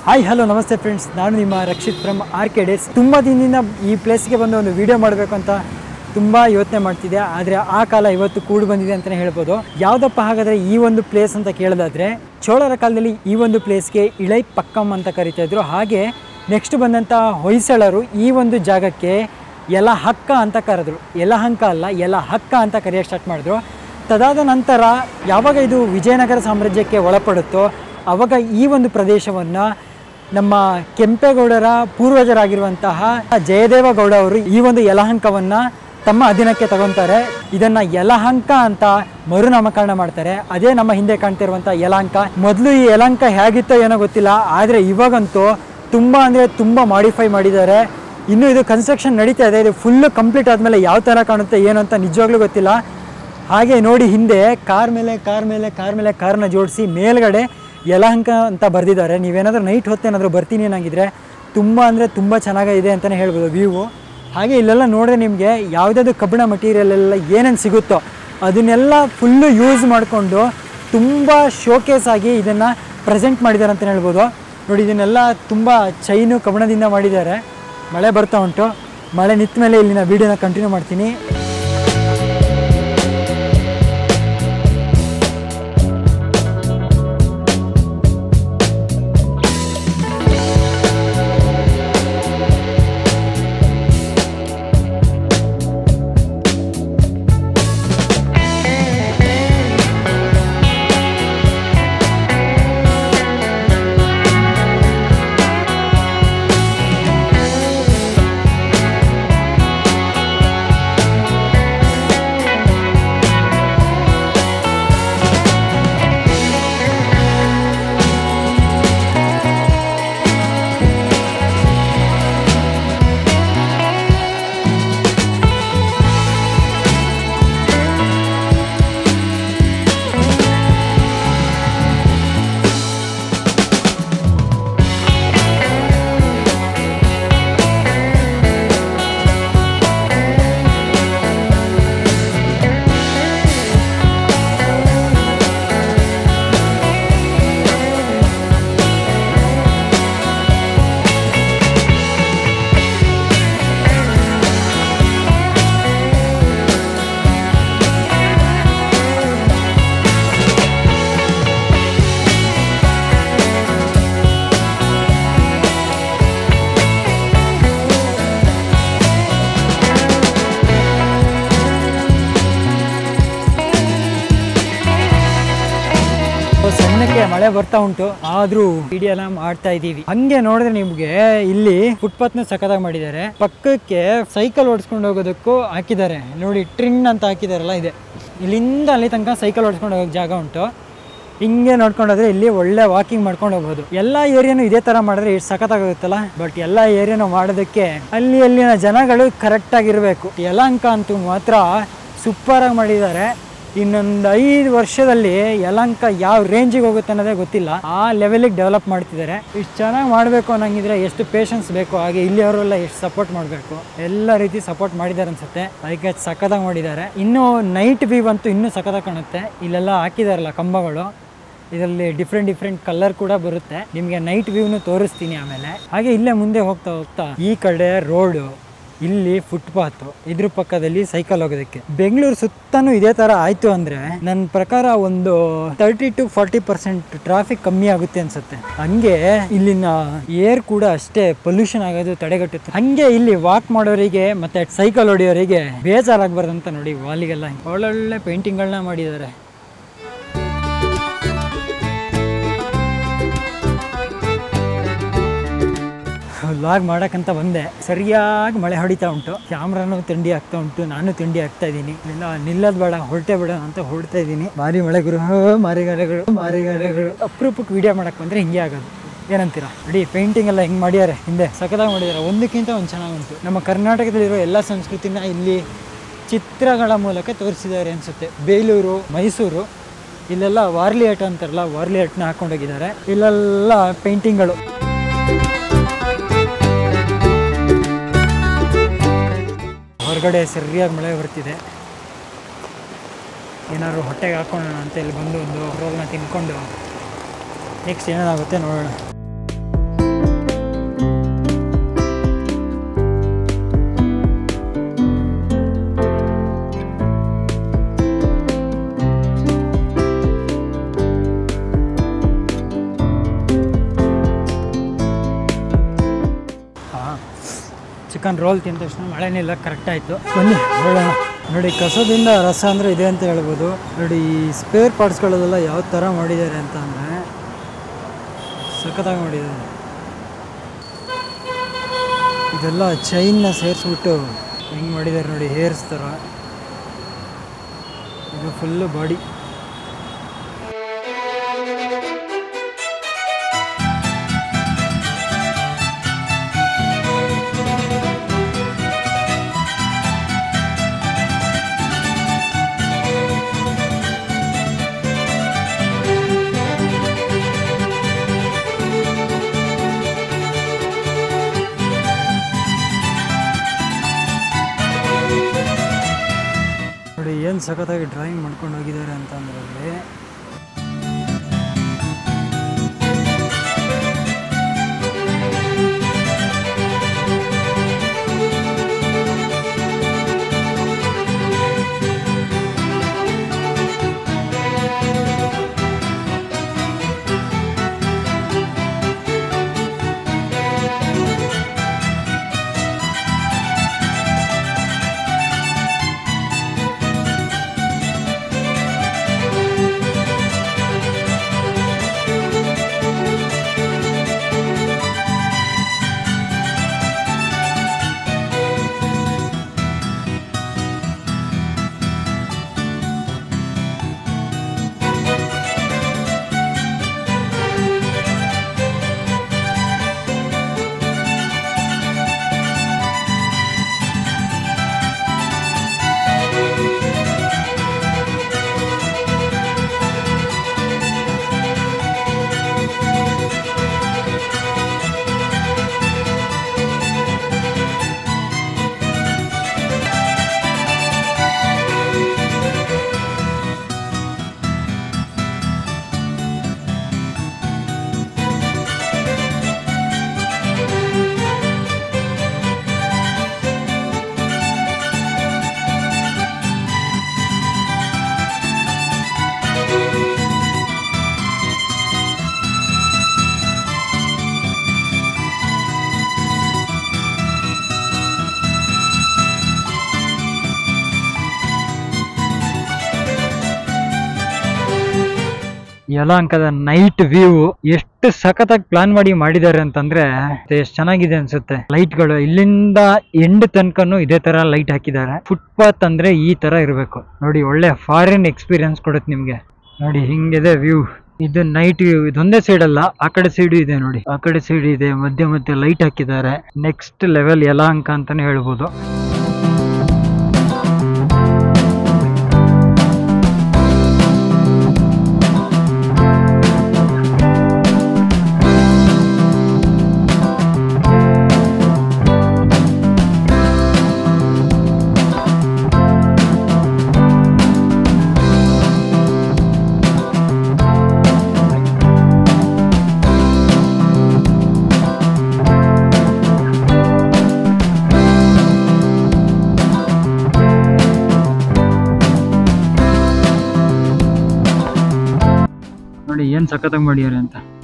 hi hello ನಮಸ್ತೆ friends ನಾನು ನಿಮ್ಮ ರಕ್ಷಿತ್ ಫ್ರಮ್ ಆರ್ಕೆಡೇಸ್ ತುಂಬ ದಿನದಿಂದ ಈ ಪ್ಲೇಸ್ಗೆ ಬಂದು ಒಂದು ವಿಡಿಯೋ ಮಾಡಬೇಕು ಅಂತ ತುಂಬ ಯೋಚನೆ ಮಾಡ್ತಿದ್ದೆ ಆದರೆ ಆ ಕಾಲ ಇವತ್ತು ಕೂಡಿ ಬಂದಿದೆ ಅಂತಲೇ ಹೇಳ್ಬೋದು ಯಾವುದಪ್ಪ ಹಾಗಾದರೆ ಈ ಒಂದು ಪ್ಲೇಸ್ ಅಂತ ಕೇಳೋದಾದರೆ ಚೋಳರ ಕಾಲದಲ್ಲಿ ಈ ಒಂದು ಪ್ಲೇಸ್ಗೆ ಇಳೈ ಪಕ್ಕಂ ಅಂತ ಕರಿತಾ ಇದ್ರು ಹಾಗೆ ನೆಕ್ಸ್ಟ್ ಬಂದಂಥ ಹೊಯ್ಸಳರು ಈ ಒಂದು ಜಾಗಕ್ಕೆ ಎಲ ಹಕ್ಕ ಅಂತ ಕರೆದ್ರು ಎಲ ಹಂಕ ಅಲ್ಲ ಎಲ ಹಕ್ಕ ಅಂತ ಕರೆಯೋಕ್ಕೆ ಸ್ಟಾರ್ಟ್ ಮಾಡಿದ್ರು ತದಾದ ನಂತರ ಯಾವಾಗ ಇದು ವಿಜಯನಗರ ಸಾಮ್ರಾಜ್ಯಕ್ಕೆ ಒಳಪಡುತ್ತೋ ಆವಾಗ ಈ ಒಂದು ಪ್ರದೇಶವನ್ನು ನಮ್ಮ ಕೆಂಪೇಗೌಡರ ಪೂರ್ವಜರಾಗಿರುವಂತಹ ಜಯದೇವ ಗೌಡ ಅವರು ಈ ಒಂದು ಯಲಹಂಕವನ್ನು ತಮ್ಮ ಅಧೀನಕ್ಕೆ ತಗೊತಾರೆ ಇದನ್ನ ಯಲಹಂಕ ಅಂತ ಮರುನಾಮಕರಣ ಮಾಡ್ತಾರೆ ಅದೇ ನಮ್ಮ ಹಿಂದೆ ಕಾಣ್ತಿರುವಂಥ ಯಲಹಂಕ ಮೊದಲು ಈ ಯಲಹಂಕ ಹೇಗಿತ್ತೋ ಏನೋ ಗೊತ್ತಿಲ್ಲ ಆದರೆ ಇವಾಗಂತೂ ತುಂಬ ಅಂದರೆ ತುಂಬ ಮಾಡಿಫೈ ಮಾಡಿದ್ದಾರೆ ಇನ್ನು ಇದು ಕನ್ಸ್ಟ್ರಕ್ಷನ್ ನಡೀತಾ ಇದೆ ಇದು ಫುಲ್ಲು ಕಂಪ್ಲೀಟ್ ಆದಮೇಲೆ ಯಾವ ಥರ ಕಾಣುತ್ತೆ ಏನು ಅಂತ ನಿಜವಾಗ್ಲೂ ಗೊತ್ತಿಲ್ಲ ಹಾಗೆ ನೋಡಿ ಹಿಂದೆ ಕಾರ್ ಮೇಲೆ ಕಾರ್ ಮೇಲೆ ಕಾರ್ ಮೇಲೆ ಕಾರ್ನ ಜೋಡಿಸಿ ಮೇಲ್ಗಡೆ ಯಲಹಂಕ ಅಂತ ಬರೆದಿದ್ದಾರೆ ನೀವೇನಾದರೂ ನೈಟ್ ಹೊತ್ತೇನಾದರೂ ಬರ್ತೀನಿ ಏನಾಗಿದ್ರೆ ತುಂಬ ಅಂದರೆ ತುಂಬ ಚೆನ್ನಾಗಿದೆ ಅಂತಲೇ ಹೇಳ್ಬೋದು ವ್ಯೂವು ಹಾಗೆ ಇಲ್ಲೆಲ್ಲ ನೋಡಿದ್ರೆ ನಿಮಗೆ ಯಾವುದಾದ್ರು ಕಬ್ಬಿಣ ಮಟೀರಿಯಲ್ ಎಲ್ಲ ಏನೇನು ಸಿಗುತ್ತೋ ಅದನ್ನೆಲ್ಲ ಫುಲ್ಲು ಯೂಸ್ ಮಾಡಿಕೊಂಡು ತುಂಬ ಶೋಕೇಸ್ ಆಗಿ ಇದನ್ನು ಪ್ರೆಸೆಂಟ್ ಮಾಡಿದ್ದಾರೆ ಅಂತಲೇ ಹೇಳ್ಬೋದು ನೋಡಿ ಇದನ್ನೆಲ್ಲ ತುಂಬ ಚೈನು ಕಬ್ಬಿಣದಿಂದ ಮಾಡಿದ್ದಾರೆ ಮಳೆ ಬರ್ತಾ ಉಂಟು ಮಳೆ ನಿಂತ ಮೇಲೆ ಇಲ್ಲಿನ ವೀಡಿಯೋನ ಕಂಟಿನ್ಯೂ ಮಾಡ್ತೀನಿ ಸಣ್ಣಕ್ಕೆ ಮಳೆ ಬರ್ತಾ ಉಂಟು ಆದ್ರೂ ವಿಡಿಯೋನ ಮಾಡ್ತಾ ಇದೀವಿ ಹಂಗೆ ನೋಡಿದ್ರೆ ನಿಮ್ಗೆ ಇಲ್ಲಿ ಫುಟ್ಪಾತ್ ನ ಸಖತ್ತಾಗಿ ಮಾಡಿದ್ದಾರೆ ಪಕ್ಕಕ್ಕೆ ಸೈಕಲ್ ಓಡಿಸ್ಕೊಂಡು ಹೋಗೋದಕ್ಕೂ ಹಾಕಿದ್ದಾರೆ ನೋಡಿ ಟ್ರಿನ್ ಅಂತ ಹಾಕಿದಾರಲ್ಲ ಇದೆ ಇಲ್ಲಿಂದ ಅಲ್ಲಿ ತನಕ ಸೈಕಲ್ ಓಡಿಸ್ಕೊಂಡು ಹೋಗೋಕೆ ಜಾಗ ಉಂಟು ಹಿಂಗೆ ನೋಡ್ಕೊಂಡು ಹೋದ್ರೆ ಇಲ್ಲಿ ಒಳ್ಳೆ ವಾಕಿಂಗ್ ಮಾಡ್ಕೊಂಡು ಹೋಗ್ಬೋದು ಎಲ್ಲ ಏರಿಯಾನು ಇದೇ ತರ ಮಾಡಿದ್ರೆ ಎಷ್ಟು ಸಖತ್ತಾಗುತ್ತಲ್ಲ ಬಟ್ ಎಲ್ಲ ಏರಿಯಾನು ಮಾಡೋದಕ್ಕೆ ಅಲ್ಲಿ ಅಲ್ಲಿನ ಜನಗಳು ಕರೆಕ್ಟ್ ಆಗಿರ್ಬೇಕು ಯಲಹಂಕ ಅಂತೂ ಮಾತ್ರ ಸೂಪರ್ ಆಗಿ ಮಾಡಿದ್ದಾರೆ ಇನ್ನೊಂದು ಐದು ವರ್ಷದಲ್ಲಿ ಯಲಹಂಕ ಯಾವ ರೇಂಜಿಗೆ ಹೋಗುತ್ತೆ ಅನ್ನೋದೇ ಗೊತ್ತಿಲ್ಲ ಆ ಲೆವೆಲಿಗೆ ಡೆವಲಪ್ ಮಾಡ್ತಿದ್ದಾರೆ ಇಷ್ಟು ಚೆನ್ನಾಗಿ ಮಾಡಬೇಕು ಅನ್ನಂಗಿದ್ರೆ ಎಷ್ಟು ಪೇಷನ್ಸ್ ಬೇಕು ಹಾಗೆ ಇಲ್ಲಿಯವರೆಲ್ಲ ಎಷ್ಟು ಸಪೋರ್ಟ್ ಮಾಡಬೇಕು ಎಲ್ಲ ರೀತಿ ಸಪೋರ್ಟ್ ಮಾಡಿದ್ದಾರೆ ಅನ್ಸುತ್ತೆ ಅದಕ್ಕೆ ಸಖತ್ತಾಗಿ ಮಾಡಿದ್ದಾರೆ ಇನ್ನು ನೈಟ್ ವ್ಯೂ ಅಂತೂ ಇನ್ನೂ ಸಖತ್ತಾಗಿ ಕಾಣುತ್ತೆ ಇಲ್ಲೆಲ್ಲ ಹಾಕಿದಾರಲ್ಲ ಕಂಬಗಳು ಇದರಲ್ಲಿ ಡಿಫ್ರೆಂಟ್ ಡಿಫ್ರೆಂಟ್ ಕಲರ್ ಕೂಡ ಬರುತ್ತೆ ನಿಮಗೆ ನೈಟ್ ವ್ಯೂನು ತೋರಿಸ್ತೀನಿ ಆಮೇಲೆ ಹಾಗೆ ಇಲ್ಲೇ ಮುಂದೆ ಹೋಗ್ತಾ ಹೋಗ್ತಾ ಈ ಕಡೆ ರೋಡು ಇಲ್ಲಿ ಫುಟ್ಪಾತ್ ಇದ್ರ ಪಕ್ಕದಲ್ಲಿ ಸೈಕಲ್ ಹೋಗೋದಕ್ಕೆ ಬೆಂಗಳೂರು ಸುತ್ತಾನು ಇದೇ ತರ ಆಯ್ತು ಅಂದ್ರೆ ನನ್ನ ಪ್ರಕಾರ ಒಂದು thirty to forty percent traffic ಕಮ್ಮಿ ಆಗುತ್ತೆ ಅನ್ಸುತ್ತೆ ಹಂಗೆ ಇಲ್ಲಿನ ಏರ್ ಕೂಡ ಅಷ್ಟೇ ಪೊಲ್ಯೂಷನ್ ಆಗೋದು ತಡೆಗಟ್ಟುತ್ತೆ ಹಂಗೆ ಇಲ್ಲಿ ವಾಕ್ ಮಾಡೋರಿಗೆ ಮತ್ತೆ ಸೈಕಲ್ ಹೊಡೆಯೋರಿಗೆ ಬೇಜಾರಾಗಬಾರ್ದಂತ ನೋಡಿ ವಾಲಿಗೆಲ್ಲ ಒಳ್ಳೊಳ್ಳೆ ಪೇಂಟಿಂಗ್ಗಳನ್ನ ಮಾಡಿದ್ದಾರೆ ವ್ಲಾಗ್ ಮಾಡೋಕ್ಕಂತ ಬಂದೆ ಸರಿಯಾಗಿ ಮಳೆ ಹೊಡಿತಾ ಉಂಟು ಕ್ಯಾಮ್ರಾನು ತಿಂಡಿ ಆಗ್ತಾ ಉಂಟು ನಾನು ತಿಂಡಿ ಆಗ್ತಾ ಇದ್ದೀನಿ ಇಲ್ಲ ನಿಲ್ಲೋದು ಬೇಡ ಹೊರಟೆ ಬೇಡ ಅಂತ ಹೊರಡ್ತಾ ಇದ್ದೀನಿ ಮಾರಿ ಮಳೆಗುರು ಮಾರಿಗಾಲೆಗಳು ಮಾರಿಗಾಲೆಗಳು ಅಪರೂಪಕ್ಕೆ ವಿಡಿಯೋ ಮಾಡಕ್ಕೆ ಬಂದರೆ ಹಿಂಗೆ ಆಗೋದು ಏನಂತೀರಾ ನೋಡಿ ಪೇಂಟಿಂಗ್ ಎಲ್ಲ ಹೆಂಗೆ ಮಾಡ್ಯಾರೆ ಹಿಂದೆ ಸಖತ್ತಾಗಿ ಮಾಡಿದ್ದಾರೆ ಒಂದಕ್ಕಿಂತ ಒಂದು ಚೆನ್ನಾಗಿ ಉಂಟು ನಮ್ಮ ಕರ್ನಾಟಕದಲ್ಲಿರೋ ಎಲ್ಲ ಸಂಸ್ಕೃತಿನ ಇಲ್ಲಿ ಚಿತ್ರಗಳ ಮೂಲಕ ತೋರಿಸಿದ್ದಾರೆ ಅನಿಸುತ್ತೆ ಬೇಲೂರು ಮೈಸೂರು ಇಲ್ಲೆಲ್ಲ ವಾರ್ಲಿ ಹಟ್ ಅಂತಾರಲ್ಲ ವಾರ್ಲಿ ಹಟ್ನ ಹಾಕೊಂಡೋಗಿದ್ದಾರೆ ಇಲ್ಲೆಲ್ಲ ಪೇಂಟಿಂಗ್ಗಳು ಹೊರಗಡೆ ಸರಿಯಾಗಿ ಮಳೆ ಬರ್ತಿದೆ ಏನಾದ್ರು ಹೊಟ್ಟೆಗೆ ಹಾಕೊಳ್ಳೋಣ ಅಂತ ಇಲ್ಲಿ ಬಂದು ಒಂದು ರೋಲ್ನ ತಿನ್ಕೊಂಡು ನೆಕ್ಸ್ಟ್ ಏನೇನಾಗುತ್ತೆ ನೋಡೋಣ ಚಿಕನ್ ರೋಲ್ ತಿಂದ ತಕ್ಷಣ ಮಳೆನಿಲ್ಲ ಕರೆಕ್ಟ್ ಆಯಿತು ಬನ್ನಿ ಹೋಗೋಣ ನೋಡಿ ಕಸದಿಂದ ರಸ ಅಂದರೆ ಇದೆ ಅಂತ ಹೇಳ್ಬೋದು ನೋಡಿ ಈ ಸ್ಪೇರ್ ಪಾರ್ಟ್ಸ್ಗಳಲ್ಲೆಲ್ಲ ಯಾವ ಥರ ಮಾಡಿದ್ದಾರೆ ಅಂತ ಅಂದರೆ ಸಖತ್ತಾಗಿ ಮಾಡಿದ್ದಾರೆ ಇದೆಲ್ಲ ಚೈನ್ನ ಸೇರಿಸ್ಬಿಟ್ಟು ಹೆಂಗೆ ಮಾಡಿದ್ದಾರೆ ನೋಡಿ ಹೇರ್ಸ್ ಥರ ಇದು ಫುಲ್ಲು ಬಾಡಿ ನೋಡಿ ಏನು ಸಖತ್ತಾಗಿ ಡ್ರಾಯಿಂಗ್ ಮಾಡ್ಕೊಂಡು ಹೋಗಿದ್ದಾರೆ ಅಂತ ಅಂದ್ರೆ ಅಲ್ಲಿ ಯಲಾಂಕದ ನೈಟ್ ವ್ಯೂ ಎಷ್ಟು ಸಖತ್ತಾಗಿ ಪ್ಲಾನ್ ಮಾಡಿ ಮಾಡಿದ್ದಾರೆ ಅಂತಂದ್ರೆ ಎಷ್ಟು ಚೆನ್ನಾಗಿದೆ ಅನ್ಸುತ್ತೆ ಲೈಟ್ಗಳು ಇಲ್ಲಿಂದ ಎಂಡ್ ತನಕನು ಇದೇ ತರ ಲೈಟ್ ಹಾಕಿದ್ದಾರೆ ಫುಟ್ಪಾತ್ ಅಂದ್ರೆ ಈ ತರ ಇರಬೇಕು ನೋಡಿ ಒಳ್ಳೆ ಫಾರಿನ್ ಎಕ್ಸ್ಪೀರಿಯನ್ಸ್ ಕೊಡುತ್ತೆ ನಿಮ್ಗೆ ನೋಡಿ ಹಿಂಗಿದೆ ವ್ಯೂ ಇದು ನೈಟ್ ವ್ಯೂ ಇದೊಂದೇ ಸೈಡ್ ಅಲ್ಲ ಆ ಕಡೆ ಸೈಡ್ ಇದೆ ನೋಡಿ ಆ ಕಡೆ ಸೈಡ್ ಇದೆ ಮಧ್ಯೆ ಮಧ್ಯೆ ಲೈಟ್ ಹಾಕಿದ್ದಾರೆ ನೆಕ್ಸ್ಟ್ ಲೆವೆಲ್ ಯಲಾಂಕ ಅಂತಾನೆ ಹೇಳ್ಬೋದು ನೋಡಿ ಏನ್ ಸಖತ್ತಾಗಿ ಮಾಡಿದ್ದಾರೆ ಅಂತ